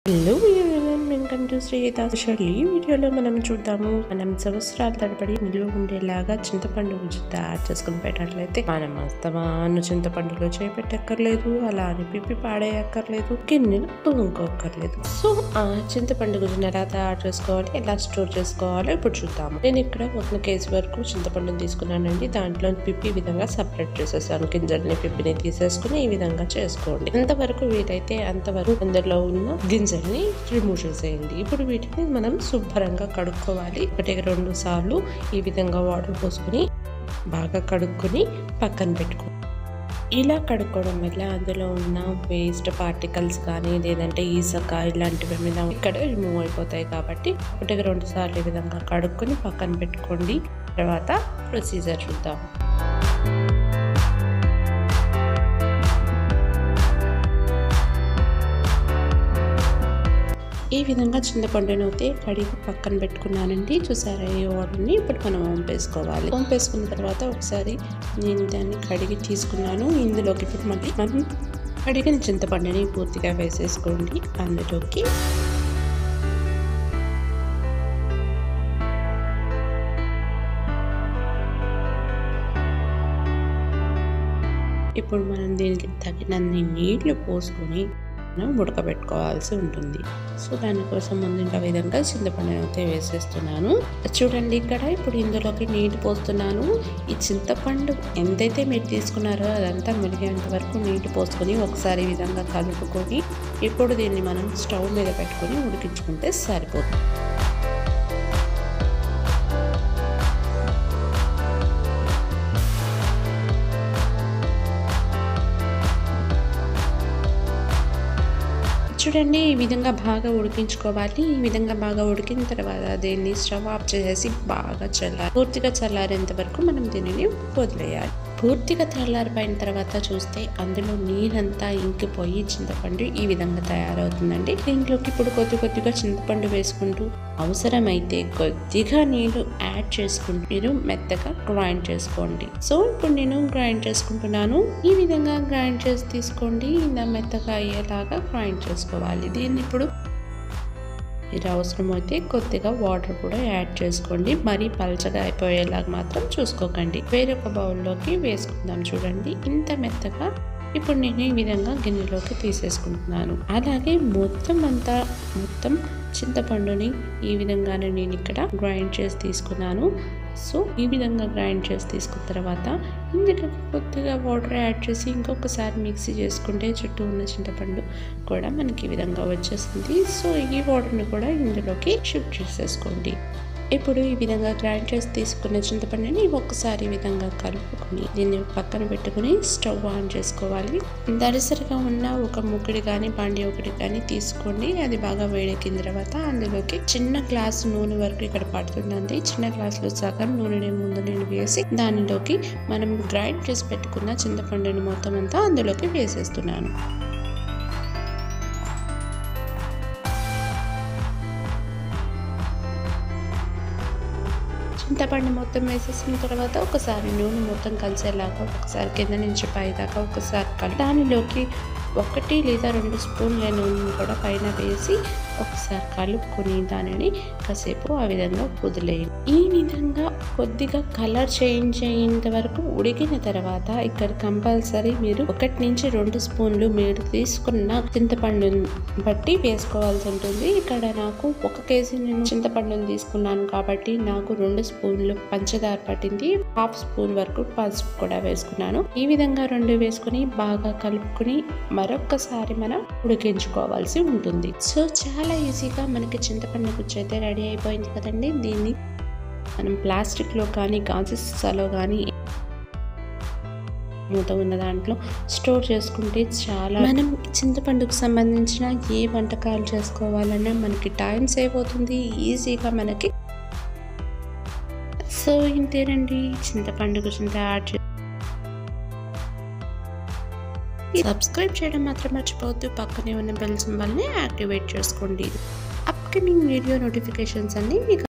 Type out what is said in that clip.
hello welcome to Sritha special ఈ వీడియోలో మనం చూద్దాము మనం సంవత్సరాల తరబడి నిలువ ఉండేలాగా చింతపండు గుజ్జు తయారు చేసుకుని పెట్టినట్లయితే మనం అస్తమాను చింతపండులో చేపెట్టక్కర్లేదు అలా అని పిప్పి పాడేయక్కర్లేదు గిన్నెలు తుమ్ముకోక్కర్లేదు సో ఆ చింతపండు గుజ్జుని ఎలా తయారు చేసుకోవాలి ఎలా స్టోర్ చేసుకోవాలో ఇప్పుడు చూద్దాము నేను ఇక్కడ ఒక కేజీ వరకు చింతపండుని తీసుకున్నానండి దాంట్లో పిప్పి ఈ విధంగా సపరేట్ చేసేసాను గింజల్ని పిప్పిని తీసేసుకుని ఈ విధంగా చేసుకోండి ఎంతవరకు వీలైతే అంతవరకు అందులో ఉన్న గింజల్ని రిమూవ్ చేసేయండి ఇప్పుడు వీటిని మనం శుభ్రంగా కడుక్కోవాలి ఒకటి రెండు సార్లు ఈ విధంగా వాటర్ పోసుకుని బాగా కడుక్కొని పక్కన పెట్టుకో ఇలా కడుక్కోవడం వల్ల అందులో ఉన్న వేస్ట్ పార్టికల్స్ కానీ లేదంటే ఈసక ఇలాంటివి ఏమైనా ఇక్కడ రిమూవ్ అయిపోతాయి కాబట్టి ఒకటి రెండు సార్లు ఈ విధంగా కడుక్కొని పక్కన పెట్టుకోండి తర్వాత ప్రొసీజర్ చూద్దాం ఈ విధంగా చింతపండును అయితే కడిగి పక్కన పెట్టుకున్నానండి చూసారా ఈ వాటర్ని ఇప్పుడు మనం వంపేసుకోవాలి వంపేసుకున్న తర్వాత ఒకసారి నేను దాన్ని కడిగి తీసుకున్నాను ఇందులోకి ఇప్పుడు మళ్ళీ మనం కడిగిన చింతపండుని పూర్తిగా వేసేసుకోండి అందులోకి ఇప్పుడు మనం దీనికి తగినన్ని నీళ్లు పోసుకొని మనం ఉడకబెట్టుకోవాల్సి ఉంటుంది సో దానికోసం ముందు విధంగా చింతపండుని అయితే వేసేస్తున్నాను చూడండి ఇక్కడ ఇప్పుడు ఇందులోకి నీటి పోస్తున్నాను ఈ చింతపండు ఎంతైతే మీరు తీసుకున్నారో అదంతా మునిగేంత వరకు నీటి పోసుకొని ఒకసారి ఈ విధంగా కలుపుకొని ఇప్పుడు దీన్ని మనం స్టవ్ మీద పెట్టుకొని ఉడికించుకుంటే సరిపోతుంది చూడండి ఈ విధంగా బాగా ఉడికించుకోవాలి ఈ విధంగా బాగా ఉడికిన తర్వాత దీన్ని స్టవ్ ఆఫ్ చేసేసి బాగా చల్లారి పూర్తిగా చల్లారేంత వరకు మనం దీనిని వదిలేయాలి పూర్తిగా చల్లారిపోయిన తర్వాత చూస్తే అందులో నీరంతా ఇంకిపోయి చింతపండు ఈ విధంగా తయారవుతుందండి దీంట్లోకి ఇప్పుడు కొద్ది కొద్దిగా చింతపండు వేసుకుంటూ అవసరమైతే కొద్దిగా నీళ్ళు యాడ్ చేసుకుంటూ మీరు మెత్తగా గ్రైండ్ చేసుకోండి సో ఇప్పుడు నేను గ్రైండ్ చేసుకుంటున్నాను ఈ విధంగా గ్రైండ్ చేసి తీసుకోండి ఇలా మెత్తగా అయ్యేలాగా గ్రైండ్ చేసుకోవాలి దీన్ని ఇప్పుడు ఇది అవసరమైతే కొద్దిగా వాటర్ కూడా యాడ్ చేసుకోండి మరీ పలచగా అయిపోయేలాగా మాత్రం చూసుకోకండి వేరొక బౌల్లోకి వేసుకుందాం చూడండి ఇంత మెత్తగా ఇప్పుడు నేను ఈ విధంగా గిన్నెలోకి తీసేసుకుంటున్నాను అలాగే మొత్తం అంతా మొత్తం చింతపండుని ఈ విధంగానే నేను ఇక్కడ గ్రైండ్ చేసి తీసుకున్నాను సో ఈ విధంగా గ్రైండ్ చేసి తీసుకున్న తర్వాత ఇందులో కొద్దిగా వాటర్ యాడ్ చేసి ఇంకొకసారి మిక్సీ చేసుకుంటే చుట్టూ ఉన్న చింతపండు కూడా మనకి ఈ విధంగా వచ్చేస్తుంది సో ఈ వాటర్ని కూడా ఇందులోకి షిఫ్ట్ చేసేసుకోండి ఇప్పుడు ఈ విధంగా గ్రైండ్ చేసి తీసుకున్న చింతపండుని ఒక్కసారి ఈ విధంగా కలుపుకొని దీన్ని పక్కన పెట్టుకుని స్టవ్ ఆన్ చేసుకోవాలి దరిసరిగా ఉన్న ఒక ముక్కడి కానీ బాండి ఒకటి కానీ తీసుకోండి అది బాగా వేడెక్కిన తర్వాత అందులోకి చిన్న గ్లాస్ నూనె వరకు ఇక్కడ పడుతుందండి చిన్న గ్లాసులో సగం నూనెని ముందు నేను వేసి దానిలోకి మనం గ్రైండ్ చేసి పెట్టుకున్న చింతపండుని మొత్తం అంతా అందులోకి వేసేస్తున్నాను చింతపండు మొత్తం వేసేసిన తర్వాత ఒకసారి నూనె మొత్తం కలిసేలాగా ఒకసారి కింద నుంచి పై దాకా ఒకసారి కలిపి దానిలోకి ఒకటి లేదా రెండు స్పూన్ల నూనెని కూడా పైన వేసి ఒకసారి కలుపుకొని దానిని కాసేపు ఆ విధంగా వదిలేయండి ఈ విధంగా కొద్దిగా కలర్ చేంజ్ అయ్యేంత వరకు ఉడికిన తర్వాత ఇక్కడ కంపల్సరీ మీరు ఒకటి నుంచి రెండు స్పూన్లు మీరు తీసుకున్న చింతపండుని బట్టి వేసుకోవాల్సి ఉంటుంది ఇక్కడ నాకు ఒక కేజీ నేను చింతపండుని తీసుకున్నాను కాబట్టి నాకు రెండు స్పూన్లు పంచదార పట్టింది హాఫ్ స్పూన్ వరకు పసుపు కూడా వేసుకున్నాను ఈ విధంగా రెండు వేసుకుని బాగా కలుపుకుని మరొక్కసారి మనం ఉడికించుకోవాల్సి ఉంటుంది సో చాలా ఈజీగా మనకి చింతపండు గుజ్జు అయితే రెడీ అయిపోయింది కదండి దీన్ని మనం ప్లాస్టిక్లో కానీ గాజు సీసాలో కానీ మూత ఉన్న దాంట్లో స్టోర్ చేసుకుంటే చాలా మనం చింతపండుకు సంబంధించిన ఏ వంటకాలు చేసుకోవాలన్నా మనకి టైం సేవ్ అవుతుంది ఈజీగా మనకి సో ఇంతేనండి చింతపండు గురించి తయారు చే సబ్స్క్రైబ్ చేయడం మాత్రం మర్చిపోవద్దు పక్కనే ఉన్న బెల్ సింబల్ని యాక్టివేట్ చేసుకోండి అప్కమింగ్ వీడియో నోటిఫికేషన్స్ అన్ని మీకు